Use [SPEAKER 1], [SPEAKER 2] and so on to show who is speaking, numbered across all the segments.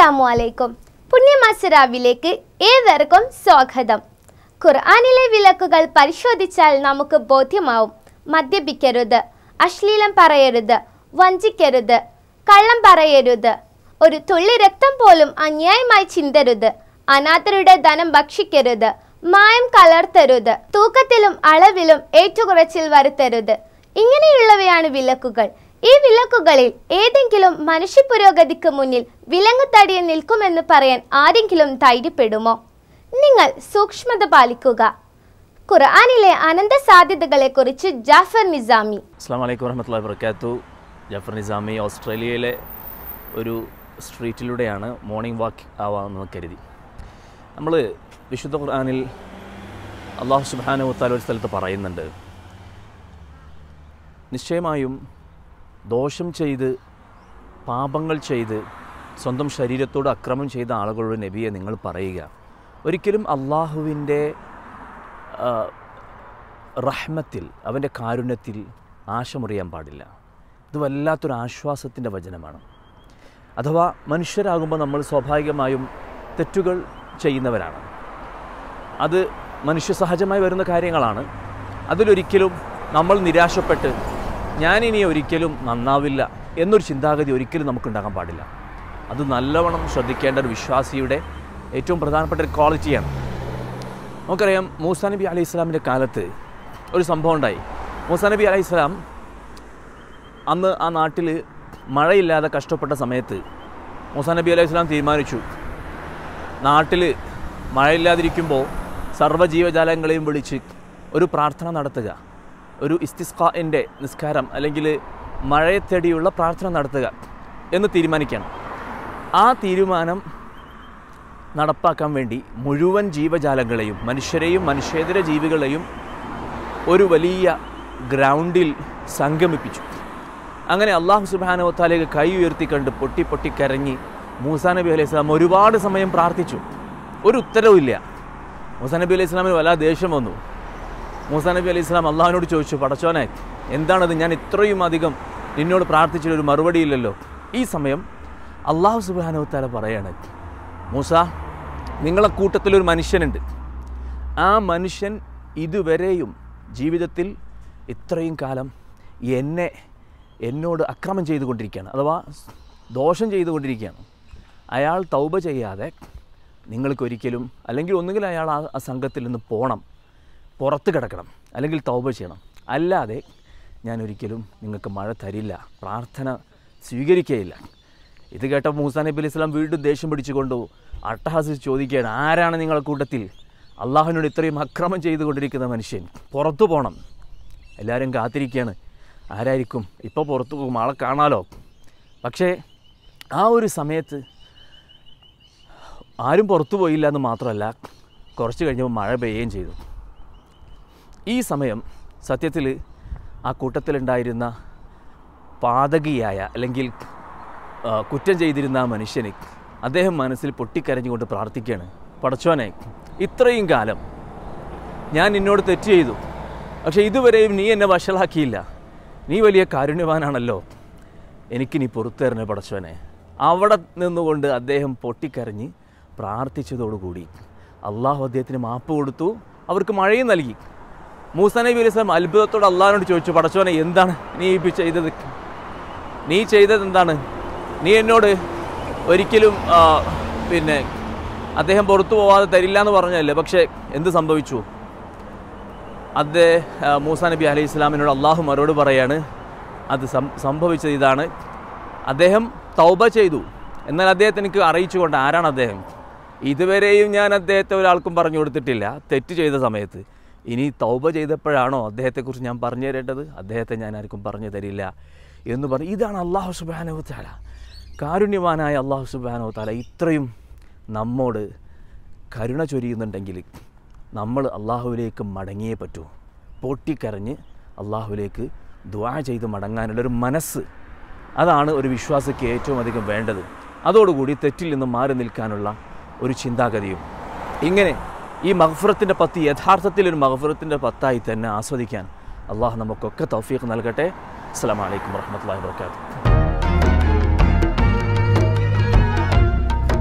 [SPEAKER 1] അസ്സലാമു അലൈക്കും പുണ്യമാസരാവിലേക്ക് ഏവർക്കും സ്വാഗതം ഖുർആനിലെ വിലക്കുകൾ പരിശോധിച്ചാൽ നമുക്ക് ബോധ്യമാവും മദ്യപിക്കരുത് അശ്ലീലം പറയരുത് വഞ്ചിക്കരുത് കള്ളം പറയരുത് ഒരു തുള്ളി രക്തം പോലും അന്യായമായി ചിന്തരുത് അനാഥരുടെ ധനം ഭക്ഷിക്കരുത് മായം കലർത്തരുത് തൂക്കത്തിലും അളവിലും ഏറ്റുകുറച്ചിൽ വരുത്തരുത് ഇങ്ങനെയുള്ളവയാണ് വിലക്കുകൾ ഈ വിലക്കുകളിൽ ഏതെങ്കിലും മനുഷ്യ പുരോഗതിക്ക് മുന്നിൽ വിലങ്ങുതടിയിൽ നിൽക്കുമെന്ന് പറയാൻ ആരെങ്കിലും ധൈര്യപ്പെടുമോ നിങ്ങൾ സൂക്ഷ്മത പാലിക്കുക ഖുർആനിലെ അനന്ത സാധ്യതകളെക്കുറിച്ച് ജാഫർ നിസാമി
[SPEAKER 2] അസ്സാം വലൈക്കും വരഹമത്തുള്ള വർക്കാത്തു ജഫർ നിസാമി ഓസ്ട്രേലിയയിലെ ഒരു സ്ട്രീറ്റിലൂടെയാണ് മോർണിംഗ് വാക്ക് ആവാമെന്ന് കരുതി നമ്മൾ വിശുദ്ധ ഖുർആനിൽ അള്ളാഹു സുബാനുത്താൽ ഒരു സ്ഥലത്ത് പറയുന്നുണ്ട് നിശ്ചയമായും ദോഷം ചെയ്ത് പാപങ്ങൾ ചെയ്ത് സ്വന്തം ശരീരത്തോട് അക്രമം ചെയ്ത ആളുകളുടെ നബിയെ നിങ്ങൾ പറയുക ഒരിക്കലും അള്ളാഹുവിൻ്റെ റഹ്മത്തിൽ അവൻ്റെ കാരുണ്യത്തിൽ ആശമുറിയാൻ പാടില്ല ഇത് വല്ലാത്തൊരു ആശ്വാസത്തിൻ്റെ വചനമാണ് അഥവാ മനുഷ്യരാകുമ്പോൾ നമ്മൾ സ്വാഭാവികമായും തെറ്റുകൾ ചെയ്യുന്നവരാണ് അത് മനുഷ്യ സഹജമായി വരുന്ന കാര്യങ്ങളാണ് അതിലൊരിക്കലും നമ്മൾ നിരാശപ്പെട്ട് ഞാനിനി ഒരിക്കലും നന്നാവില്ല എന്നൊരു ചിന്താഗതി ഒരിക്കലും നമുക്കുണ്ടാകാൻ പാടില്ല അത് നല്ലവണ്ണം ശ്രദ്ധിക്കേണ്ട ഒരു വിശ്വാസിയുടെ ഏറ്റവും പ്രധാനപ്പെട്ട ഒരു ക്വാളിറ്റിയാണ് നമുക്കറിയാം മൂസാ നബി അലൈഹി ഇസ്ലാമിൻ്റെ കാലത്ത് ഒരു സംഭവം ഉണ്ടായി മൂസാ നബി അലൈഹി ഇസ്ലാം അന്ന് ആ നാട്ടിൽ മഴയില്ലാതെ കഷ്ടപ്പെട്ട സമയത്ത് മൂസാ നബി അലൈഹി ഇസ്ലാം തീരുമാനിച്ചു നാട്ടിൽ മഴയില്ലാതിരിക്കുമ്പോൾ സർവ്വജീവജാലങ്ങളെയും വിളിച്ച് ഒരു പ്രാർത്ഥന നടത്തുക ഒരു ഇസ്തിസ്കാൻ്റെ നിസ്കാരം അല്ലെങ്കിൽ മഴയെ തേടിയുള്ള പ്രാർത്ഥന നടത്തുക എന്ന് തീരുമാനിക്കണം ആ തീരുമാനം നടപ്പാക്കാൻ വേണ്ടി മുഴുവൻ ജീവജാലങ്ങളെയും മനുഷ്യരെയും മനുഷ്യേതര ജീവികളെയും ഒരു വലിയ ഗ്രൗണ്ടിൽ സംഗമിപ്പിച്ചു അങ്ങനെ അള്ളാഹു സുബാനവത്താലേക്ക് കൈ ഉയർത്തിക്കണ്ട് പൊട്ടി പൊട്ടി കരഞ്ഞി മൂസാ നബി അലൈഹി സ്വലാം ഒരുപാട് സമയം പ്രാർത്ഥിച്ചു ഒരു ഉത്തരവില്ല മൂസാ നബി അലൈഹി സ്വലാമിന് വല്ലാ ദേഷ്യം വന്നു മൂസാ നബി അലൈഹി സ്വലാം അള്ളാഹിനോട് ചോദിച്ചു പടച്ചോനെ എന്താണത് ഞാൻ ഇത്രയും അധികം നിന്നോട് പ്രാർത്ഥിച്ചിട്ട് ഒരു മറുപടി ഇല്ലല്ലോ ഈ സമയം അള്ളാഹു സുബാനവത്താല പറയാണ് മൂസ നിങ്ങളെ കൂട്ടത്തിലൊരു മനുഷ്യനുണ്ട് ആ മനുഷ്യൻ ഇതുവരെയും ജീവിതത്തിൽ ഇത്രയും കാലം എന്നെ എന്നോട് അക്രമം ചെയ്തുകൊണ്ടിരിക്കുകയാണ് അഥവാ ദോഷം ചെയ്തുകൊണ്ടിരിക്കുകയാണ് അയാൾ തൗബ ചെയ്യാതെ നിങ്ങൾക്കൊരിക്കലും അല്ലെങ്കിൽ ഒന്നുകിൽ അയാൾ ആ ആ സംഘത്തിൽ നിന്ന് പോകണം പുറത്ത് കിടക്കണം അല്ലെങ്കിൽ തൗബ ചെയ്യണം അല്ലാതെ ഞാൻ ഒരിക്കലും നിങ്ങൾക്ക് മഴ തരില്ല പ്രാർത്ഥന സ്വീകരിക്കുകയില്ല ഇത് കേട്ട മൂസാ നബി അലൈഹി സ്വലാം വീണ്ടും ദേഷ്യം പിടിച്ചുകൊണ്ടു അട്ടഹാസിച്ച് ചോദിക്കുകയാണ് ആരാണ് നിങ്ങളുടെ കൂട്ടത്തിൽ അള്ളാഹുവിനോട് ഇത്രയും അക്രമം ചെയ്തുകൊണ്ടിരിക്കുന്ന മനുഷ്യൻ പുറത്തു പോകണം എല്ലാവരും കാത്തിരിക്കുകയാണ് ആരായിരിക്കും ഇപ്പോൾ പുറത്തു പോകും ആളെ കാണാലോ പക്ഷേ ആ ഒരു സമയത്ത് ആരും പുറത്തു പോയില്ല എന്ന് മാത്രമല്ല കുറച്ച് കഴിഞ്ഞപ്പോൾ മഴ പെയ്യുകയും ചെയ്തു ഈ സമയം സത്യത്തിൽ ആ കൂട്ടത്തിലുണ്ടായിരുന്ന പാതകിയായ അല്ലെങ്കിൽ ആ, കുറ്റം ചെയ്തിരുന്ന ആ മനുഷ്യന് അദ്ദേഹം മനസ്സിൽ പൊട്ടിക്കരഞ്ഞുകൊണ്ട് പ്രാർത്ഥിക്കുകയാണ് പടച്ചോനെ ഇത്രയും കാലം ഞാൻ നിന്നോട് തെറ്റ് ചെയ്തു പക്ഷേ ഇതുവരെയും നീ എന്നെ വഷളാക്കിയില്ല നീ വലിയ കാരുണ്യവാനാണല്ലോ എനിക്ക് നീ പുറത്തു തരണേ പടച്ചോനെ അവിടെ നിന്നുകൊണ്ട് അദ്ദേഹം പൊട്ടിക്കരഞ്ഞ് പ്രാർത്ഥിച്ചതോടുകൂടി അള്ളാഹു അദ്ദേഹത്തിന് മാപ്പ് കൊടുത്തു അവർക്ക് മഴയും നൽകി മൂസ നബി അലൈഹി സ്വലാം അത്ഭുതത്തോടെ അള്ളാഹിനോട് ചോദിച്ചു പടച്ചോനെ എന്താണ് നീ ഇപ്പം ചെയ്തത് നീ ചെയ്തത് എന്താണ് നീ എന്നോട് ഒരിക്കലും ആ, പിന്നെ അദ്ദേഹം പുറത്തു പോവാതെ തരില്ല എന്ന് പറഞ്ഞല്ലേ പക്ഷേ എന്ത് സംഭവിച്ചു അദ്ദേഹം മൂസ നബി അലൈഹി ഇസ്ലാമിനോട് അള്ളാഹു മറുപടി പറയാണ് അത് സം- സംഭവിച്ചത് ഇതാണ് അദ്ദേഹം തൗബ ചെയ്തു എന്നാൽ അദ്ദേഹത്തെ എനിക്ക് അറിയിച്ചുകൊണ്ട് ആരാണ് അദ്ദേഹം ഇതുവരെയും ഞാൻ അദ്ദേഹത്തെ ഒരാൾക്കും പറഞ്ഞു കൊടുത്തിട്ടില്ല തെറ്റ് ചെയ്ത സമയത്ത് ഇനി തൗബ ചെയ്തപ്പോഴാണോ അദ്ദേഹത്തെക്കുറിച്ച് ഞാൻ പറഞ്ഞു തരേണ്ടത് അദ്ദേഹത്തെ ഞാൻ ആർക്കും പറഞ്ഞു തരില്ല എന്ന് പറഞ്ഞു ഇതാണ് അള്ളാഹു സുബാനവ താല കാരുണ്യവാനായ അള്ളാഹു സുബാനവ താല ഇത്രയും നമ്മോട് കരുണ ചൊരിയുന്നുണ്ടെങ്കിൽ നമ്മൾ അള്ളാഹുവിലേക്ക് മടങ്ങിയേ പറ്റൂ പൊട്ടിക്കരഞ്ഞ് അള്ളാഹുവിലേക്ക് ദ്വാ ചെയ്ത് മടങ്ങാനുള്ളൊരു മനസ്സ് അതാണ് ഒരു വിശ്വാസിക്ക് ഏറ്റവും അധികം വേണ്ടത് അതോടുകൂടി തെറ്റിൽ നിന്ന് മാറി നിൽക്കാനുള്ള ഒരു ചിന്താഗതിയും ഇങ്ങനെ ഈ മഹഫുറത്തിൻ്റെ പത്ത് യഥാർത്ഥത്തിൽ ഒരു മഹഫുറത്തിൻ്റെ പത്തായി തന്നെ ആസ്വദിക്കാൻ അള്ളാഹു നമുക്കൊക്കെ തൗഫീഖ് നൽകട്ടെ അസ്സാം വലൈക്കും വർഹമത്തല്ലാ വാത്തു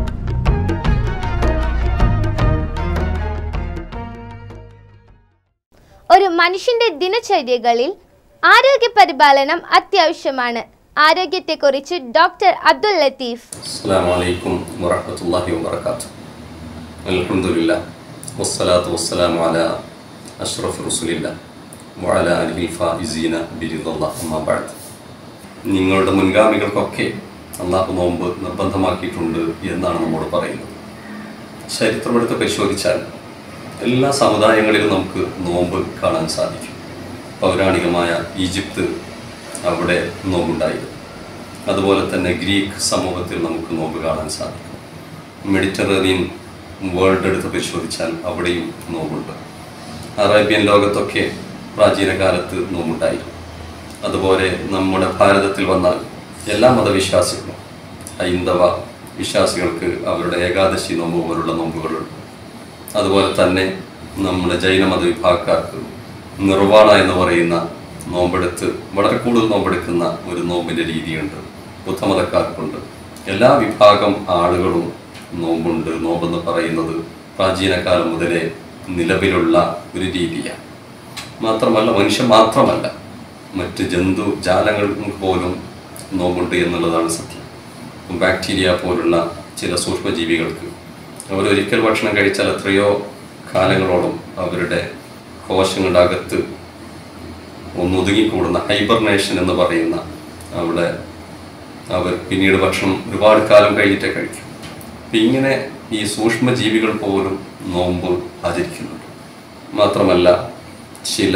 [SPEAKER 1] ഒരു മനുഷ്യന്റെ ദിനചര്യകളിൽ ആരോഗ്യ പരിപാലനം അത്യാവശ്യമാണ് ആരോഗ്യത്തെക്കുറിച്ച് ഡോക്ടർ അബ്ദുൽ ലത്തീഫ്
[SPEAKER 3] السلام عليكم ورحمة الله وبركاته الحمد لله والصلاة والسلام على أشرف رسول الله وعلى آله الفائزين برضا الله أما بعد നിങ്ങളുടെ മുൻഗാമികൾക്കൊക്കെ അള്ളാഹു നോമ്പ് നിർബന്ധമാക്കിയിട്ടുണ്ട് എന്നാണ് നമ്മോട് പറയുന്നത് ചരിത്രമെടുത്ത് പരിശോധിച്ചാൽ എല്ലാ സമുദായങ്ങളിലും നമുക്ക് നോമ്പ് കാണാൻ സാധിക്കും പൗരാണികമായ ഈജിപ്ത് അവിടെ നോമ്പുണ്ടായിരുന്നു അതുപോലെ തന്നെ ഗ്രീക്ക് സമൂഹത്തിൽ നമുക്ക് നോമ്പ് കാണാൻ സാധിക്കും മെഡിറ്ററേനിയൻ വേൾഡ് എടുത്ത് പരിശോധിച്ചാൽ അവിടെയും നോമ്പുണ്ട് അറേബ്യൻ ലോകത്തൊക്കെ പ്രാചീന കാലത്ത് നോമ്പുണ്ടായിരുന്നു അതുപോലെ നമ്മുടെ ഭാരതത്തിൽ വന്നാൽ എല്ലാ മതവിശ്വാസികളും ഹൈന്ദവ വിശ്വാസികൾക്ക് അവരുടെ ഏകാദശി നോമ്പ് പോലുള്ള നോമ്പുകളുണ്ട് അതുപോലെ തന്നെ നമ്മുടെ ജൈനമത വിഭാഗക്കാർക്ക് നിർവാണ എന്ന് പറയുന്ന നോമ്പെടുത്ത് വളരെ കൂടുതൽ നോമ്പെടുക്കുന്ന ഒരു നോമ്പിൻ്റെ രീതിയുണ്ട് ബുദ്ധമതക്കാർക്കുണ്ട് എല്ലാ വിഭാഗം ആളുകളും നോമ്പുണ്ട് നോമ്പെന്ന് പറയുന്നത് പ്രാചീന കാലം മുതലേ നിലവിലുള്ള ഒരു രീതിയാണ് മാത്രമല്ല മനുഷ്യൻ മാത്രമല്ല മറ്റ് ജന്തു ജാലങ്ങൾക്ക് പോലും നോമ്പുണ്ട് എന്നുള്ളതാണ് സത്യം ബാക്ടീരിയ പോലുള്ള ചില സൂക്ഷ്മജീവികൾക്ക് അവരൊരിക്കൽ ഭക്ഷണം കഴിച്ചാൽ എത്രയോ കാലങ്ങളോളം അവരുടെ കോശങ്ങളുടെ അകത്ത് ഒന്നൊതുങ്ങിക്കൂടുന്ന ഹൈബർനേഷൻ എന്ന് പറയുന്ന അവിടെ അവർ പിന്നീട് ഭക്ഷണം ഒരുപാട് കാലം കഴിഞ്ഞിട്ടേ കഴിക്കും അപ്പം ഇങ്ങനെ ഈ സൂക്ഷ്മജീവികൾ പോലും നോമ്പ് ആചരിക്കുന്നുണ്ട് മാത്രമല്ല ചില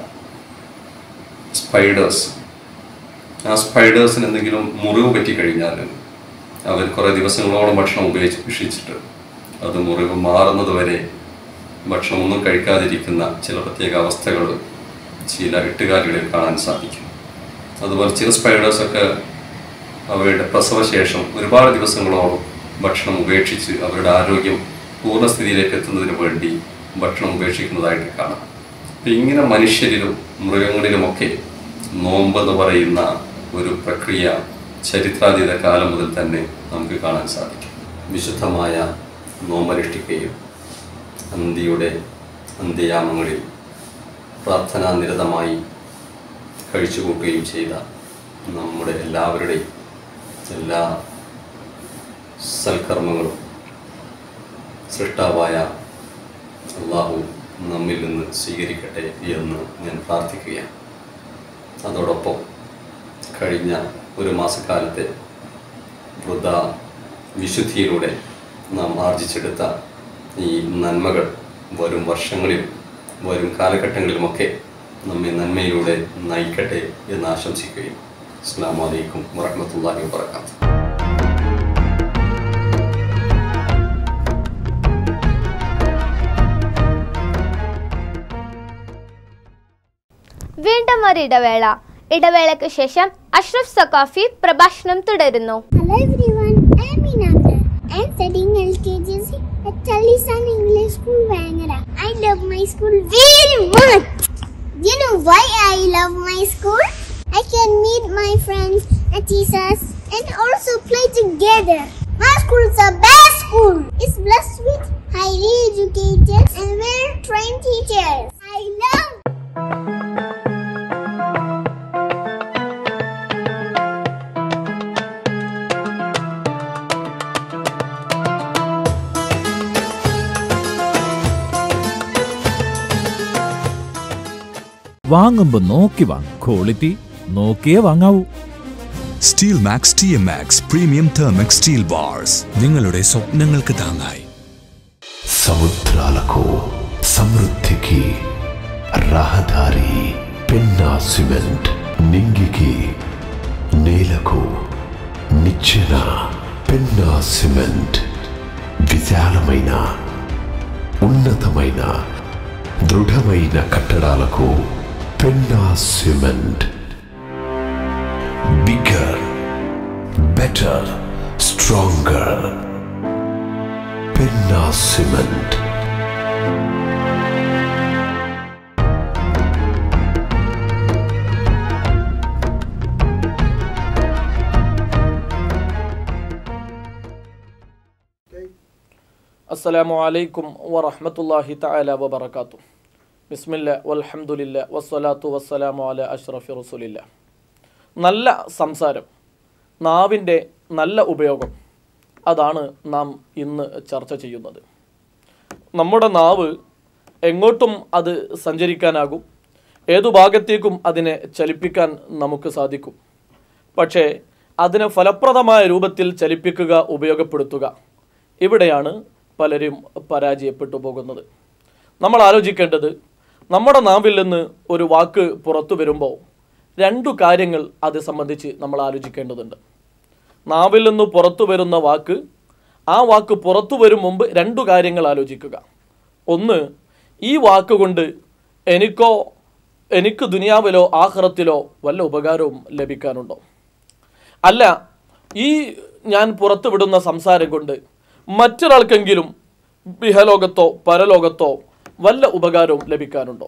[SPEAKER 3] സ്പൈഡേഴ്സ് ആ സ്പൈഡേഴ്സിന് എന്തെങ്കിലും മുറിവ് പറ്റിക്കഴിഞ്ഞാൽ അവർ കുറേ ദിവസങ്ങളോളം ഭക്ഷണം ഉപയോഗിച്ച് ഭക്ഷിച്ചിട്ട് അത് മുറിവ് മാറുന്നത് വരെ ഭക്ഷണമൊന്നും കഴിക്കാതിരിക്കുന്ന ചില പ്രത്യേക അവസ്ഥകൾ ചില എട്ടുകാലികളിൽ കാണാൻ സാധിക്കും അതുപോലെ ചില സ്പൈഡേഴ്സൊക്കെ അവയുടെ പ്രസവശേഷം ഒരുപാട് ദിവസങ്ങളോളം ഭക്ഷണം ഉപേക്ഷിച്ച് അവരുടെ ആരോഗ്യം പൂർണ്ണസ്ഥിതിയിലേക്ക് എത്തുന്നതിന് വേണ്ടി ഭക്ഷണം ഉപേക്ഷിക്കുന്നതായിട്ട് കാണാം അപ്പം ഇങ്ങനെ മനുഷ്യരിലും മൃഗങ്ങളിലുമൊക്കെ നോമ്പെന്ന് പറയുന്ന ഒരു പ്രക്രിയ ചരിത്രാതീത കാലം മുതൽ തന്നെ നമുക്ക് കാണാൻ സാധിക്കും വിശുദ്ധമായ നോമ്പനുഷ്ഠിക്കുകയും അന്തിയുടെ അന്ത്യയാമങ്ങളിൽ പ്രാർത്ഥനാനിരതമായി കഴിച്ചുകൂട്ടുകയും ചെയ്ത നമ്മുടെ എല്ലാവരുടെയും എല്ലാ സൽക്കർമ്മങ്ങളും സൃഷ്ടാവായ അള്ളാഹു നമ്മിൽ നിന്ന് സ്വീകരിക്കട്ടെ എന്ന് ഞാൻ പ്രാർത്ഥിക്കുകയാണ് അതോടൊപ്പം കഴിഞ്ഞ ഒരു മാസക്കാലത്തെ വൃദ്ധ വിശുദ്ധിയിലൂടെ നാം ആർജിച്ചെടുത്ത ഈ നന്മകൾ വരും വർഷങ്ങളിലും വരും കാലഘട്ടങ്ങളിലുമൊക്കെ നമ്മെ നന്മയിലൂടെ നയിക്കട്ടെ എന്ന് ആശംസിക്കുകയും അസ്സാം വലൈക്കും വറഹമത്തല്ലാഹി വാത്തു
[SPEAKER 1] വീണ്ടും ഒരു ഇടവേള ഇടവേളയ്ക്ക് ശേഷം അഷ്റഫ് സക്കാഫി പ്രഭാഷണം തുടരുന്നു
[SPEAKER 4] Hello everyone, I'm Minanda. I'm studying LKGC at Talisan English School, Vangara. I love my school very much. You know why I love my school? I can meet my friends and teachers and also play together. My school is the best school. It's blessed with highly educated and well-trained teachers. I love
[SPEAKER 5] വാങ്ങുമ്പോ നോക്കി വാങ്ങും quality നോക്കിയേ വാങ്ങാവൂ
[SPEAKER 6] steel max T M max premium thermic steel bars നിങ്ങളുടെ സ്വപ്നങ്ങൾക്ക് താങ്ങായി
[SPEAKER 7] సముద్రాలకు సమృద్ధికి రహదారి Penna cement నింగికి నేలకు నిచ్చెన పెన్నా సిమెంట్ విశాలమైన ఉన్నతమైన దృఢమైన కట్టడాలకు Penna cement bigger better stronger Penna cement
[SPEAKER 8] അസ്സലാമു അലൈക്കും വറഹ്മത്തുള്ളാഹി തആല വബറകാത്തു ബിസ്മില്ല വൽഹംദുലില്ല വസ്സലാത്തു വസ്സലാമു അല അഷ്റഫി റസൂലില്ല നല്ല സംസാരം നാവിൻ്റെ നല്ല ഉപയോഗം അതാണ് നാം ഇന്ന് ചർച്ച ചെയ്യുന്നത് നമ്മുടെ നാവ് എങ്ങോട്ടും അത് സഞ്ചരിക്കാനാകും ഏതു ഭാഗത്തേക്കും അതിനെ ചലിപ്പിക്കാൻ നമുക്ക് സാധിക്കും പക്ഷേ അതിനെ ഫലപ്രദമായ രൂപത്തിൽ ചലിപ്പിക്കുക ഉപയോഗപ്പെടുത്തുക ഇവിടെയാണ് പലരും പരാജയപ്പെട്ടു പോകുന്നത് നമ്മൾ ആലോചിക്കേണ്ടത് നമ്മുടെ നാവിൽ നിന്ന് ഒരു വാക്ക് പുറത്തു വരുമ്പോൾ രണ്ടു കാര്യങ്ങൾ അത് സംബന്ധിച്ച് നമ്മൾ ആലോചിക്കേണ്ടതുണ്ട് നാവിൽ നിന്ന് പുറത്തു വരുന്ന വാക്ക് ആ വാക്ക് പുറത്തു വരും മുമ്പ് രണ്ടു കാര്യങ്ങൾ ആലോചിക്കുക ഒന്ന് ഈ വാക്കുകൊണ്ട് എനിക്കോ എനിക്ക് ദുനിയാവിലോ ആഹ്റത്തിലോ വല്ല ഉപകാരവും ലഭിക്കാനുണ്ടോ അല്ല ഈ ഞാൻ പുറത്തു വിടുന്ന സംസാരം കൊണ്ട് മറ്റൊരാൾക്കെങ്കിലും ഇഹലോകത്തോ പരലോകത്തോ വല്ല ഉപകാരവും ലഭിക്കാനുണ്ടോ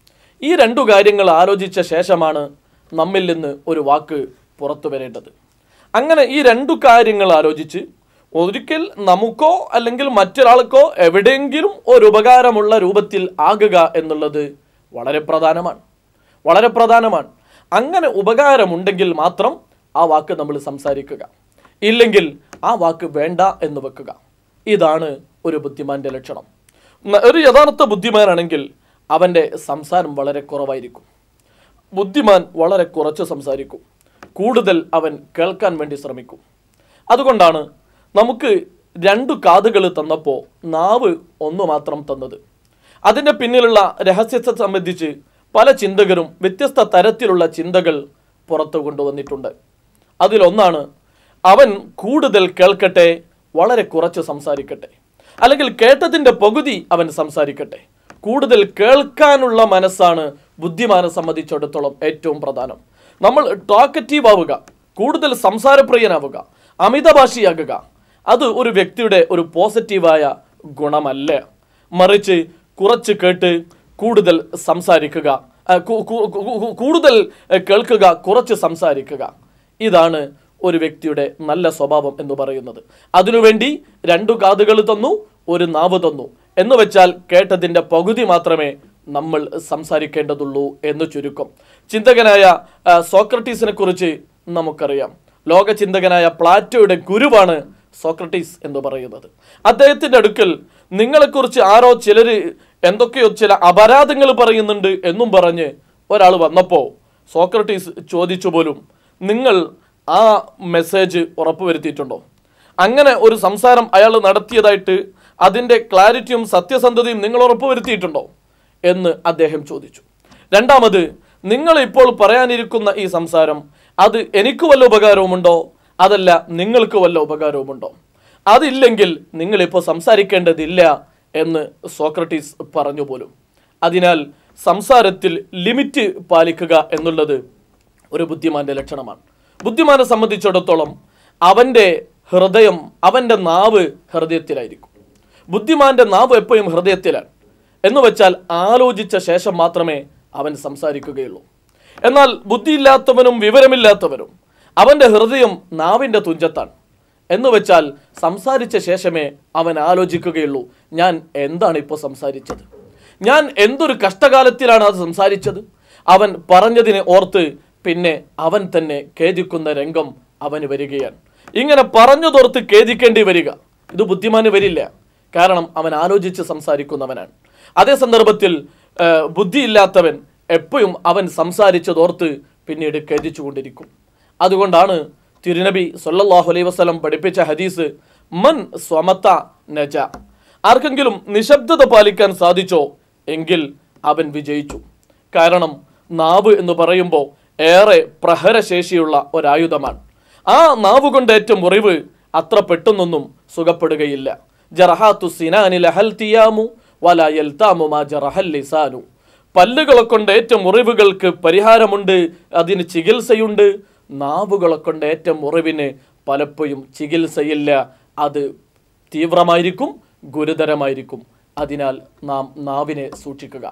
[SPEAKER 8] ഈ രണ്ടു കാര്യങ്ങൾ ആലോചിച്ച ശേഷമാണ് നമ്മിൽ നിന്ന് ഒരു വാക്ക് പുറത്തു വരേണ്ടത് അങ്ങനെ ഈ രണ്ടു കാര്യങ്ങൾ ആലോചിച്ച് ഒരിക്കൽ നമുക്കോ അല്ലെങ്കിൽ മറ്റൊരാൾക്കോ എവിടെയെങ്കിലും ഒരു ഉപകാരമുള്ള രൂപത്തിൽ ആകുക എന്നുള്ളത് വളരെ പ്രധാനമാണ് വളരെ പ്രധാനമാണ് അങ്ങനെ ഉപകാരമുണ്ടെങ്കിൽ മാത്രം ആ വാക്ക് നമ്മൾ സംസാരിക്കുക ഇല്ലെങ്കിൽ ആ വാക്ക് വേണ്ട എന്ന് വെക്കുക ഇതാണ് ഒരു ബുദ്ധിമാന്റെ ലക്ഷണം ന- ഒരു യഥാർത്ഥ ബുദ്ധിമാനാണെങ്കിൽ അവൻ്റെ സംസാരം വളരെ കുറവായിരിക്കും ബുദ്ധിമാൻ വളരെ കുറച്ച് സംസാരിക്കും കൂടുതൽ അവൻ കേൾക്കാൻ വേണ്ടി ശ്രമിക്കും അതുകൊണ്ടാണ് നമുക്ക് രണ്ടു കാതുകൾ തന്നപ്പോൾ നാവ് ഒന്നു മാത്രം തന്നത് അതിൻ്റെ പിന്നിലുള്ള രഹസ്യത്തെ സംബന്ധിച്ച് പല ചിന്തകരും വ്യത്യസ്ത തരത്തിലുള്ള ചിന്തകൾ പുറത്തു കൊണ്ടുവന്നിട്ടുണ്ട് അതിലൊന്നാണ് അവൻ കൂടുതൽ കേൾക്കട്ടെ വളരെ കുറച്ച് സംസാരിക്കട്ടെ അല്ലെങ്കിൽ കേട്ടതിൻ്റെ പകുതി അവൻ സംസാരിക്കട്ടെ കൂടുതൽ കേൾക്കാനുള്ള മനസ്സാണ് ബുദ്ധിമാനെ സംബന്ധിച്ചിടത്തോളം ഏറ്റവും പ്രധാനം നമ്മൾ ടോക്കറ്റീവ് ആവുക കൂടുതൽ സംസാരപ്രിയനാവുക അമിതഭാഷിയാകുക അത് ഒരു വ്യക്തിയുടെ ഒരു പോസിറ്റീവായ ഗുണമല്ല മറിച്ച് കുറച്ച് കേട്ട് കൂടുതൽ സംസാരിക്കുക ആ, കു- കു- കു- കു- കൂടുതൽ എ, കേൾക്കുക കുറച്ച് സംസാരിക്കുക ഇതാണ് ഒരു വ്യക്തിയുടെ നല്ല സ്വഭാവം എന്ന് പറയുന്നത് അതിനുവേണ്ടി രണ്ടു കാതുകൾ തന്നു ഒരു നാവ് തന്നു എന്ന് വെച്ചാൽ കേട്ടതിൻ്റെ പകുതി മാത്രമേ നമ്മൾ സംസാരിക്കേണ്ടതുള്ളൂ എന്ന് ചുരുക്കം ചിന്തകനായ ആ, സോക്രട്ടീസിനെ കുറിച്ച് നമുക്കറിയാം ലോക ചിന്തകനായ പ്ലാറ്റോയുടെ ഗുരുവാണ് സോക്രട്ടീസ് എന്ന് പറയുന്നത് അദ്ദേഹത്തിൻ്റെ അടുക്കൽ നിങ്ങളെക്കുറിച്ച് ആരോ ചിലർ എന്തൊക്കെയോ ചില അപരാധങ്ങൾ പറയുന്നുണ്ട് എന്നും പറഞ്ഞ് ഒരാൾ വന്നപ്പോൾ സോക്രട്ടീസ് ചോദിച്ചു പോലും നിങ്ങൾ ആ മെസ്സേജ് ഉറപ്പുവരുത്തിയിട്ടുണ്ടോ അങ്ങനെ ഒരു സംസാരം അയാൾ നടത്തിയതായിട്ട് അതിൻ്റെ ക്ലാരിറ്റിയും സത്യസന്ധതയും നിങ്ങൾ ഉറപ്പുവരുത്തിയിട്ടുണ്ടോ എന്ന് അദ്ദേഹം ചോദിച്ചു രണ്ടാമത് നിങ്ങൾ ഇപ്പോൾ പറയാനിരിക്കുന്ന ഈ സംസാരം അത് എനിക്ക് വല്ല ഉപകാരവുമുണ്ടോ അതല്ല നിങ്ങൾക്ക് വല്ല ഉപകാരവുമുണ്ടോ അതില്ലെങ്കിൽ നിങ്ങളിപ്പോൾ സംസാരിക്കേണ്ടതില്ല എന്ന് സോക്രട്ടീസ് പറഞ്ഞു പോലും അതിനാൽ സംസാരത്തിൽ ലിമിറ്റ് പാലിക്കുക എന്നുള്ളത് ഒരു ബുദ്ധിമാന്റെ ലക്ഷണമാണ് ബുദ്ധിമാനെ സംബന്ധിച്ചിടത്തോളം അവൻ്റെ ഹൃദയം അവൻ്റെ നാവ് ഹൃദയത്തിലായിരിക്കും ബുദ്ധിമാന്റെ നാവ് എപ്പോഴും ഹൃദയത്തിലാണ് എന്ന് വെച്ചാൽ ആലോചിച്ച ശേഷം മാത്രമേ അവൻ സംസാരിക്കുകയുള്ളൂ എന്നാൽ ബുദ്ധിയില്ലാത്തവനും വിവരമില്ലാത്തവനും അവൻ്റെ ഹൃദയം നാവിൻ്റെ തുഞ്ചത്താണ് എന്ന് വെച്ചാൽ സംസാരിച്ച ശേഷമേ അവൻ ആലോചിക്കുകയുള്ളൂ ഞാൻ എന്താണ് ഇപ്പോൾ സംസാരിച്ചത് ഞാൻ എന്തൊരു കഷ്ടകാലത്തിലാണ് അത് സംസാരിച്ചത് അവൻ പറഞ്ഞതിനെ ഓർത്ത് പിന്നെ അവൻ തന്നെ ഖേദിക്കുന്ന രംഗം അവന് വരികയാണ് ഇങ്ങനെ പറഞ്ഞതോർത്ത് ഖേദിക്കേണ്ടി വരിക ഇത് ബുദ്ധിമാന് വരില്ല കാരണം അവൻ ആലോചിച്ച് സംസാരിക്കുന്നവനാണ് അതേ സന്ദർഭത്തിൽ ആ, ബുദ്ധിയില്ലാത്തവൻ എപ്പോഴും അവൻ സംസാരിച്ചതോർത്ത് പിന്നീട് ഖേദിച്ചുകൊണ്ടിരിക്കും അതുകൊണ്ടാണ് തിരുനബി സല്ലല്ലാഹു അലൈഹി വസല്ലം പഠിപ്പിച്ച ഹദീസ് മൻ സ്വമത്ത നജ ആർക്കെങ്കിലും നിശബ്ദത പാലിക്കാൻ സാധിച്ചോ എങ്കിൽ അവൻ വിജയിച്ചു കാരണം നാവ് എന്ന് പറയുമ്പോൾ ഏറെ പ്രഹരശേഷിയുള്ള ഒരായുധമാണ് ആ നാവ് കൊണ്ടേറ്റ മുറിവ് അത്ര പെട്ടെന്നൊന്നും സുഖപ്പെടുകയില്ല ജറഹാത്തു സിനാനി ലഹൽ തിയാമു വല യൽതാമു മാ ജറഹൽ ലിസാനു പല്ലുകളെ കൊണ്ട് ഏറ്റ മുറിവുകൾക്ക് പരിഹാരമുണ്ട് അതിന് ചികിത്സയുണ്ട് നാവുകളെ കൊണ്ട് ഏറ്റ മുറിവിന് പലപ്പോഴും ചികിത്സയില്ല അത് തീവ്രമായിരിക്കും ഗുരുതരമായിരിക്കും അതിനാൽ നാം നാവിനെ സൂക്ഷിക്കുക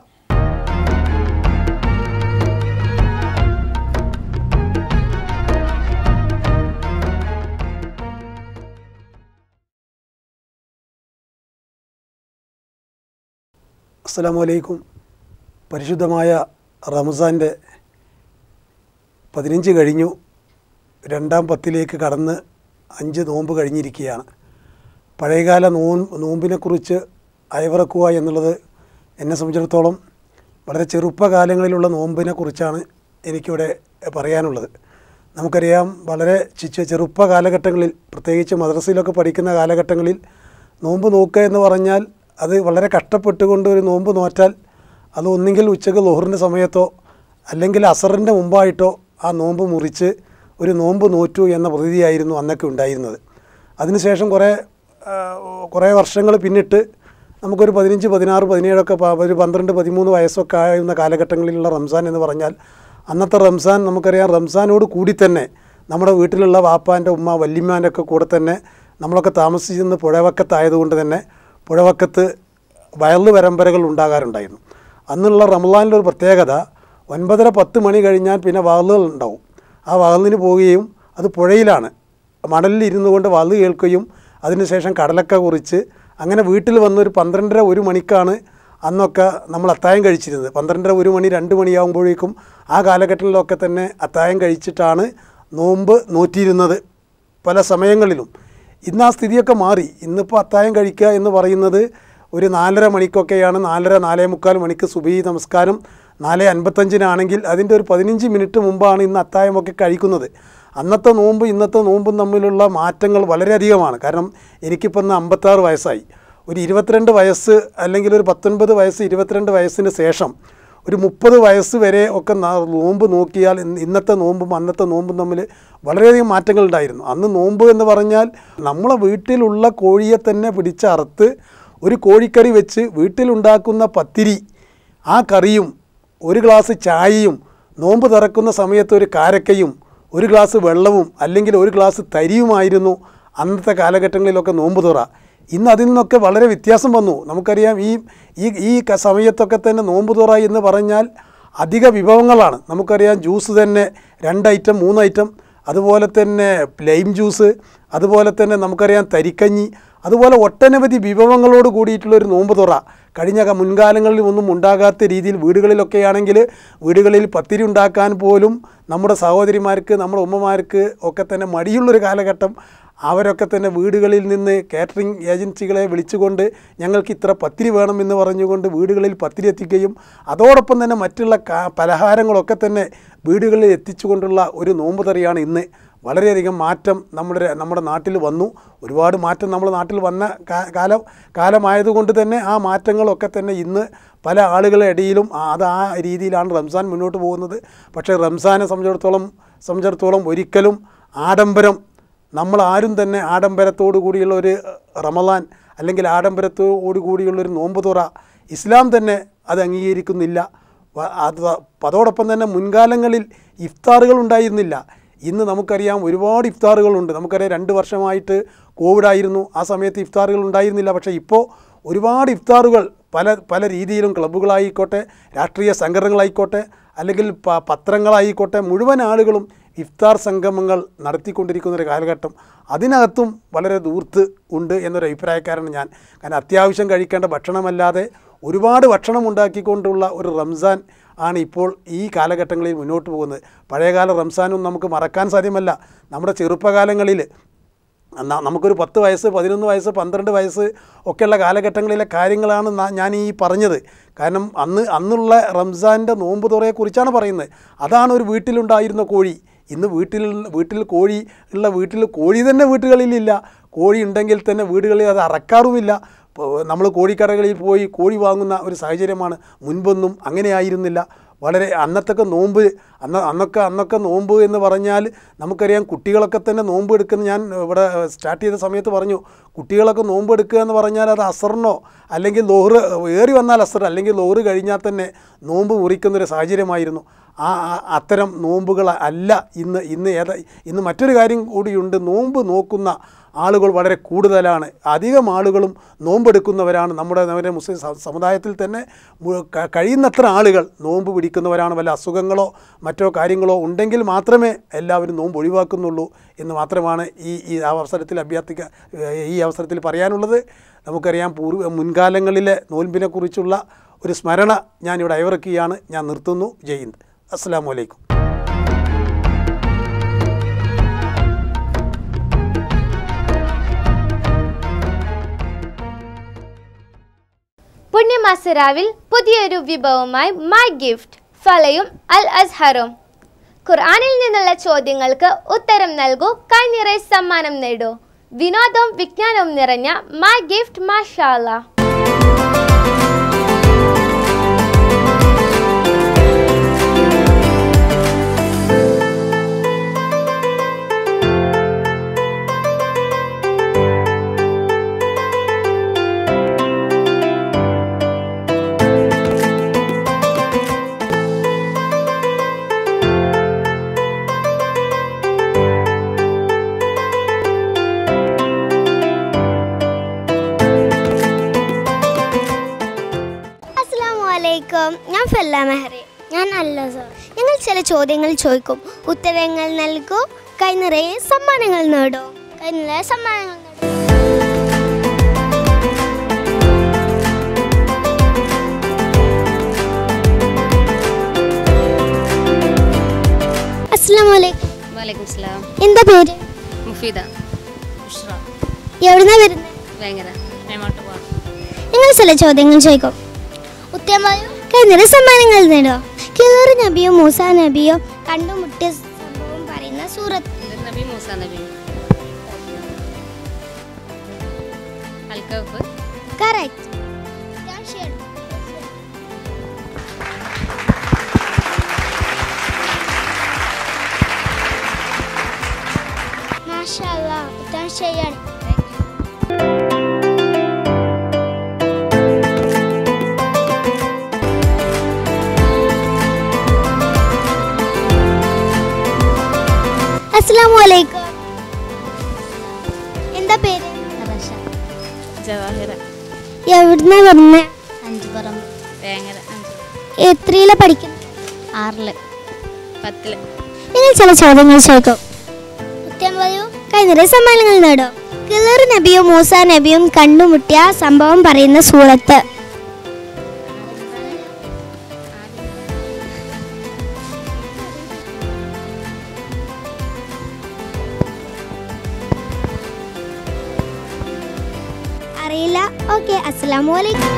[SPEAKER 9] അസ്സാം വലൈക്കും പരിശുദ്ധമായ റംസാൻ്റെ പതിനഞ്ച് കഴിഞ്ഞു രണ്ടാം പത്തിലേക്ക് കടന്ന് അഞ്ച് നോമ്പ് കഴിഞ്ഞിരിക്കുകയാണ് പഴയകാല നോ നോമ്പിനെക്കുറിച്ച് അയവിറക്കുക എന്നുള്ളത് എന്നെ സംബന്ധിച്ചിടത്തോളം വളരെ ചെറുപ്പകാലങ്ങളിലുള്ള നോമ്പിനെ കുറിച്ചാണ് എനിക്കിവിടെ പറയാനുള്ളത് നമുക്കറിയാം വളരെ ചി- ചെറുപ്പ കാലഘട്ടങ്ങളിൽ പ്രത്യേകിച്ച് മദ്രസയിലൊക്കെ പഠിക്കുന്ന കാലഘട്ടങ്ങളിൽ നോമ്പ് നോക്കുക എന്ന് പറഞ്ഞാൽ അത് വളരെ കഷ്ടപ്പെട്ടുകൊണ്ട് ഒരു നോമ്പ് നോറ്റാൽ അത് ഒന്നുകിൽ ഉച്ചക്ക് ലോഹറിൻ്റെ സമയത്തോ അല്ലെങ്കിൽ അസറിൻ്റെ മുമ്പായിട്ടോ ആ നോമ്പ് മുറിച്ച് ഒരു നോമ്പ് നോറ്റു എന്ന പ്രതീതിയായിരുന്നു അന്നൊക്കെ ഉണ്ടായിരുന്നത് അതിനുശേഷം കുറേ ആ, കുറേ വർഷങ്ങൾ പിന്നിട്ട് നമുക്കൊരു പതിനഞ്ച് പതിനാറ് പതിനേഴൊക്കെ പ- ഒരു പന്ത്രണ്ട് പതിമൂന്ന് വയസ്സൊക്കെ ആയിരുന്ന കാലഘട്ടങ്ങളിലുള്ള റംസാൻ എന്ന് പറഞ്ഞാൽ അന്നത്തെ റംസാൻ നമുക്കറിയാം റംസാനോട് കൂടി തന്നെ നമ്മുടെ വീട്ടിലുള്ള വാപ്പാൻ്റെ ഉമ്മ വല്യമ്മാൻ്റെ ഒക്കെ കൂടെ തന്നെ നമ്മളൊക്കെ താമസിച്ചിരുന്ന പുഴവക്കത്തായതുകൊണ്ട് തന്നെ പുഴവക്കത്ത് വയല് പരമ്പരകൾ ഉണ്ടാകാറുണ്ടായിരുന്നു അന്നുള്ള റമലാനിൻ്റെ ഒരു പ്രത്യേകത ഒൻപതര പത്ത് മണി കഴിഞ്ഞാൽ പിന്നെ വയലുകൾ ഉണ്ടാവും ആ വയലിന് പോവുകയും അത് പുഴയിലാണ് മണലിൽ ഇരുന്നു കൊണ്ട് വലു കേൾക്കുകയും അതിനുശേഷം കടലക്ക കുറിച്ച് അങ്ങനെ വീട്ടിൽ വന്നൊരു പന്ത്രണ്ടര ഒരു മണിക്കാണ് അന്നൊക്കെ നമ്മൾ അത്തായം കഴിച്ചിരുന്നത് പന്ത്രണ്ടര ഒരു മണി രണ്ട് മണിയാകുമ്പോഴേക്കും ആ കാലഘട്ടങ്ങളിലൊക്കെ തന്നെ അത്തായം കഴിച്ചിട്ടാണ് നോമ്പ് നോറ്റിയിരുന്നത് പല സമയങ്ങളിലും ഇന്ന് ആ സ്ഥിതിയൊക്കെ മാറി ഇന്നിപ്പോൾ അത്തായം കഴിക്കുക എന്ന് പറയുന്നത് ഒരു നാലര മണിക്കൊക്കെയാണ് നാലര നാലേ മുക്കാൽ മണിക്ക് സുബഹി നമസ്കാരം നാല് അൻപത്തഞ്ചിനാണെങ്കിൽ അതിൻ്റെ ഒരു പതിനഞ്ച് മിനിറ്റ് മുമ്പാണ് ഇന്ന് അത്തായമൊക്കെ കഴിക്കുന്നത് അന്നത്തെ നോമ്പ് ഇന്നത്തെ നോമ്പും തമ്മിലുള്ള മാറ്റങ്ങൾ വളരെയധികമാണ് കാരണം എനിക്കിപ്പോൾ ഇന്ന് അമ്പത്താറ് വയസ്സായി ഒരു ഇരുപത്തിരണ്ട് വയസ്സ് അല്ലെങ്കിൽ ഒരു പത്തൊൻപത് വയസ്സ് ഇരുപത്തിരണ്ട് വയസ്സിന് ശേഷം ഒരു മുപ്പത് വയസ്സ് വരെ ഒക്കെ ന- നോമ്പ് നോക്കിയാൽ ഇന്ന് ഇന്നത്തെ നോമ്പും അന്നത്തെ നോമ്പും തമ്മിൽ വളരെയധികം മാറ്റങ്ങൾ ഉണ്ടായിരുന്നു അന്ന് നോമ്പ് എന്ന് പറഞ്ഞാൽ നമ്മളെ വീട്ടിലുള്ള കോഴിയെ തന്നെ പിടിച്ചറുത്ത് ഒരു കോഴിക്കറി വെച്ച് വീട്ടിലുണ്ടാക്കുന്ന പത്തിരി ആ കറിയും ഒരു ഗ്ലാസ് ചായയും നോമ്പ് തുറക്കുന്ന സമയത്ത് ഒരു കാരക്കയും ഒരു ഗ്ലാസ് വെള്ളവും അല്ലെങ്കിൽ ഒരു ഗ്ലാസ് തരിയുമായിരുന്നു അന്നത്തെ കാലഘട്ടങ്ങളിലൊക്കെ നോമ്പ് തുറ ഇന്ന് അതിൽ നിന്നൊക്കെ വളരെ വ്യത്യാസം വന്നു നമുക്കറിയാം ഈ ഈ ഈ ക- സമയത്തൊക്കെ തന്നെ നോമ്പ് തുറ എന്ന് പറഞ്ഞാൽ അധിക വിഭവങ്ങളാണ് നമുക്കറിയാം ജ്യൂസ് തന്നെ രണ്ട് ഐറ്റം മൂന്ന് ഐറ്റം അതുപോലെ തന്നെ ലൈം ജ്യൂസ് അതുപോലെ തന്നെ നമുക്കറിയാം തരിക്കഞ്ഞി അതുപോലെ ഒട്ടനവധി വിഭവങ്ങളോട് കൂടിയിട്ടുള്ള ഒരു നോമ്പ് തുറ കഴിഞ്ഞ ക- മുൻകാലങ്ങളിൽ ഒന്നും ഉണ്ടാകാത്ത രീതിയിൽ വീടുകളിലൊക്കെ ആണെങ്കിൽ വീടുകളിൽ പത്തിരി ഉണ്ടാക്കാൻ പോലും നമ്മുടെ സഹോദരിമാർക്ക് നമ്മുടെ ഉമ്മമാർക്ക് ഒക്കെ തന്നെ മടിയുള്ളൊരു കാലഘട്ടം അവരൊക്കെ തന്നെ വീടുകളിൽ നിന്ന് കാറ്ററിംഗ് ഏജൻസികളെ വിളിച്ചുകൊണ്ട് ഞങ്ങൾക്ക് ഇത്ര പത്തിരി വേണമെന്ന് പറഞ്ഞുകൊണ്ട് വീടുകളിൽ പത്തിരി എത്തിക്കുകയും അതോടൊപ്പം തന്നെ മറ്റുള്ള കാ പലഹാരങ്ങളൊക്കെ തന്നെ വീടുകളിൽ എത്തിച്ചുകൊണ്ടുള്ള ഒരു നോമ്പ് തറിയാണ് ഇന്ന് വളരെയധികം മാറ്റം നമ്മുടെ നമ്മുടെ നാട്ടിൽ വന്നു ഒരുപാട് മാറ്റം നമ്മുടെ നാട്ടിൽ വന്ന കാ- കാലം കാലമായതുകൊണ്ട് തന്നെ ആ മാറ്റങ്ങളൊക്കെ തന്നെ ഇന്ന് പല ആളുകളുടെ ഇടയിലും ആ- അത് ആ രീതിയിലാണ് റംസാൻ മുന്നോട്ട് പോകുന്നത് പക്ഷേ റംസാനെ സംബന്ധിച്ചിടത്തോളം സംബന്ധിച്ചിടത്തോളം ഒരിക്കലും ആഡംബരം നമ്മൾ ആരും തന്നെ ആഡംബരത്തോടു കൂടിയുള്ള ഒരു റമലാൻ അല്ലെങ്കിൽ ആഡംബരത്തോടു കൂടിയുള്ള ഒരു നോമ്പ് തുറ ഇസ്ലാം തന്നെ അത് അംഗീകരിക്കുന്നില്ല വ- അത് അതോടൊപ്പം തന്നെ മുൻകാലങ്ങളിൽ ഇഫ്താറുകൾ ഉണ്ടായിരുന്നില്ല ഇന്ന് നമുക്കറിയാം ഒരുപാട് ഇഫ്താറുകളുണ്ട് നമുക്കറിയാം രണ്ട് വർഷമായിട്ട് കോവിഡായിരുന്നു ആ സമയത്ത് ഇഫ്താറുകൾ ഉണ്ടായിരുന്നില്ല പക്ഷേ ഇപ്പോൾ ഒരുപാട് ഇഫ്താറുകൾ പല പല രീതിയിലും ക്ലബ്ബുകളായിക്കോട്ടെ രാഷ്ട്രീയ സംഘടനകളായിക്കോട്ടെ അല്ലെങ്കിൽ പ പത്രങ്ങളായിക്കോട്ടെ മുഴുവൻ ആളുകളും ഇഫ്താർ സംഗമങ്ങൾ നടത്തിക്കൊണ്ടിരിക്കുന്ന ഒരു കാലഘട്ടം അതിനകത്തും വളരെ ദൂർത്ത് ഉണ്ട് എന്നൊരു അഭിപ്രായക്കാരനാണ് ഞാൻ കാരണം അത്യാവശ്യം കഴിക്കേണ്ട ഭക്ഷണമല്ലാതെ ഒരുപാട് ഭക്ഷണം ഉണ്ടാക്കിക്കൊണ്ടുള്ള ഒരു റംസാൻ ആണ് ഇപ്പോൾ ഈ കാലഘട്ടങ്ങളിൽ മുന്നോട്ട് പോകുന്നത് പഴയകാല റംസാനും നമുക്ക് മറക്കാൻ സാധ്യമല്ല നമ്മുടെ ചെറുപ്പകാലങ്ങളിൽ ന- നമുക്കൊരു പത്ത് വയസ്സ് പതിനൊന്ന് വയസ്സ് പന്ത്രണ്ട് വയസ്സ് ഒക്കെയുള്ള കാലഘട്ടങ്ങളിലെ കാര്യങ്ങളാണ് ന- ഞാൻ ഈ പറഞ്ഞത് കാരണം അന്ന് അന്നുള്ള റംസാൻ്റെ നോമ്പ് തുറയെക്കുറിച്ചാണ് പറയുന്നത് അതാണ് ഒരു വീട്ടിലുണ്ടായിരുന്ന കോഴി ഇന്ന് വീട്ടിൽ വീട്ടിൽ കോഴി ഉള്ള വീട്ടിൽ കോഴി തന്നെ വീട്ടുകളിലില്ല കോഴി ഉണ്ടെങ്കിൽ തന്നെ വീടുകളിൽ അത് അറക്കാറുമില്ല നമ്മൾ കോഴിക്കടകളിൽ പോയി കോഴി വാങ്ങുന്ന ഒരു സാഹചര്യമാണ് മുൻപൊന്നും അങ്ങനെയായിരുന്നില്ല വളരെ അന്നത്തൊക്കെ നോമ്പ് അന്ന് അന്നൊക്കെ അന്നൊക്കെ നോമ്പ് എന്ന് പറഞ്ഞാൽ നമുക്കറിയാം കുട്ടികളൊക്കെ തന്നെ നോമ്പ് എടുക്കുന്ന ഞാൻ ഇവിടെ സ്റ്റാർട്ട് ചെയ്ത സമയത്ത് പറഞ്ഞു കുട്ടികളൊക്കെ നോമ്പ് എടുക്കുക എന്ന് പറഞ്ഞാൽ അത് അസറിനോ അല്ലെങ്കിൽ ലോഹറ് ഏറി വന്നാൽ അസർ അല്ലെങ്കിൽ ലോഹറ് കഴിഞ്ഞാൽ തന്നെ നോമ്പ് മുറിക്കുന്നൊരു സാഹചര്യമായിരുന്നു ആ ആ- അത്തരം നോമ്പുകൾ അല്ല ഇന്ന് ഇന്ന് ഏതാ ഇന്ന് മറ്റൊരു കാര്യം കൂടിയുണ്ട് നോമ്പ് നോക്കുന്ന ആളുകൾ വളരെ കൂടുതലാണ് അധികം ആളുകളും നോമ്പെടുക്കുന്നവരാണ് നമ്മുടെ നമ്മുടെ മുസ്ലിം സ- സമുദായത്തിൽ തന്നെ മു- ക- കഴിയുന്നത്ര ആളുകൾ നോമ്പ് പിടിക്കുന്നവരാണ് വല്ല അസുഖങ്ങളോ മറ്റോ കാര്യങ്ങളോ ഉണ്ടെങ്കിൽ മാത്രമേ എല്ലാവരും നോമ്പ് ഒഴിവാക്കുന്നുള്ളൂ എന്ന് മാത്രമാണ് ഈ ഈ അവസരത്തിൽ അഭ്യർത്ഥിക്ക ഈ അവസരത്തിൽ പറയാനുള്ളത് നമുക്കറിയാം പൂർവ്വ മുൻകാലങ്ങളിലെ നോൻപിനെക്കുറിച്ചുള്ള ഒരു സ്മരണ ഞാനിവിടെ അയവിറക്കുകയാണ് ഞാൻ നിർത്തുന്നു ജയ്ഹിന്ദ് അസ്സാം വലൈക്കും
[SPEAKER 1] പുണ്യമാസരാവിൽ പുതിയൊരു വിഭവമായി മൈ ഗിഫ്റ്റ് ഫലയും അൽ അസ്ഹറും ഖുർആനിൽ നിന്നുള്ള ചോദ്യങ്ങൾക്ക് ഉത്തരം നൽകൂ കൈനിറയെ സമ്മാനം നേടൂ വിനോദവും വിജ്ഞാനവും നിറഞ്ഞ മൈ ഗിഫ്റ്റ് മാഷാല്ല
[SPEAKER 4] അസ്സാമലൈക്കും ഞാൻ ഫെല്ല മെഹറി ഞാൻ അല്ല സർ ഞങ്ങൾ ചില ചോദ്യങ്ങൾ ചോദിക്കും ഉത്തരങ്ങൾ നൽകൂ കൈ നിറയെ സമ്മാനങ്ങൾ നേടൂ കൈ നിറയെ സമ്മാനങ്ങൾ നേടൂ അസ്സലാമലൈക്കും
[SPEAKER 10] വലൈക്കും സ്ലാം
[SPEAKER 4] എന്താ പേര്
[SPEAKER 10] മുഫീദ ബുഷ്ര
[SPEAKER 4] എവിടുന്നാ വരുന്നത്
[SPEAKER 10] ഭയങ്കര എങ്ങോട്ട് പോകണം
[SPEAKER 4] നിങ്ങൾ ചില ചോദ്യങ്ങൾ ചോദിക്കും ഉത്തരം പറയൂ കൈ നിറയെ സമ്മാനങ്ങൾ നേടൂ കിളർ നബിയോ മൂസ നബിയോ കണ്ടുമുട്ടിയ സംഭവം പറയുന്ന സൂറത്ത്
[SPEAKER 10] നബി മൂസ നബി അൽക്കഫ്
[SPEAKER 4] കറക്റ്റ് മാഷാല്ലാ ഉത്തരം ശരിയാണ് അസ്സലാമു അലൈക്കും എന്താ പേര്
[SPEAKER 10] ജവാഹിറ
[SPEAKER 4] എവിടുന്നാ വരുന്നത്
[SPEAKER 10] അഞ്ചുപുറം ഭയങ്കര അഞ്ച്
[SPEAKER 4] എത്രയില പഠിക്കുന്നു
[SPEAKER 10] ആറില് പത്തില്
[SPEAKER 4] നിങ്ങൾ ചില ചോദ്യങ്ങൾ ചോദിക്കും ഉത്തരം പറയൂ കൈനിറയെ സമ്മാനങ്ങൾ നേടോ കിളർ നബിയും മൂസ നബിയും കണ്ടുമുട്ടിയ സംഭവം പറയുന്ന സൂറത്ത് അറിയില്ല ഓക്കെ അസ്സലാമു അലൈക്കും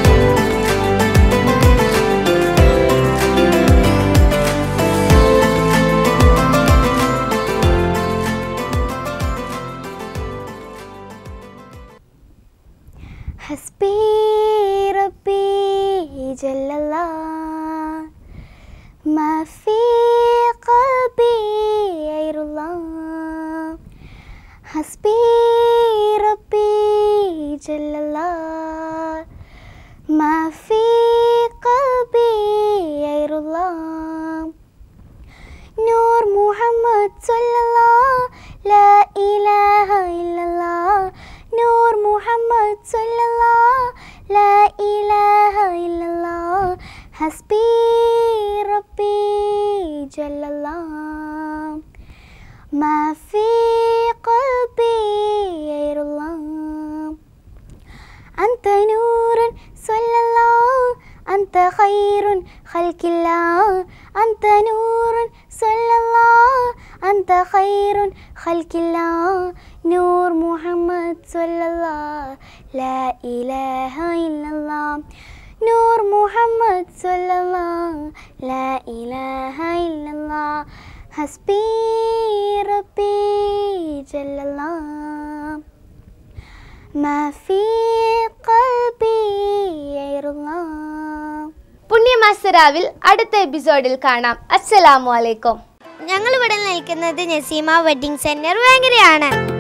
[SPEAKER 4] حسبي ربي جل الله ما في قلبي غير الله حسبي ربي جل الله ما في قلبي غير الله نور محمد صلى الله لا إله إلا الله نور محمد صلى الله لا إله إلا الله حسبي ربي جل الله ما في قلبي غير الله أنت نور صلى الله أنت خير خلق الله أنت نور صلى الله أنت خير خلق الله نور محمد صلى الله لا إله إلا الله نور محمد صلى الله لا إله إلا الله حسبي ربي جل الله ما في قلبي غير الله
[SPEAKER 1] പുണ്യമാസരാവിൽ അടുത്ത എപ്പിസോഡിൽ കാണാം അസ്സലാമു അലൈക്കും
[SPEAKER 4] ഞങ്ങൾ ഇവിടെ നിൽക്കുന്നത് നസീമ വെഡിങ് സെന്റർ ഭയങ്കരയാണ്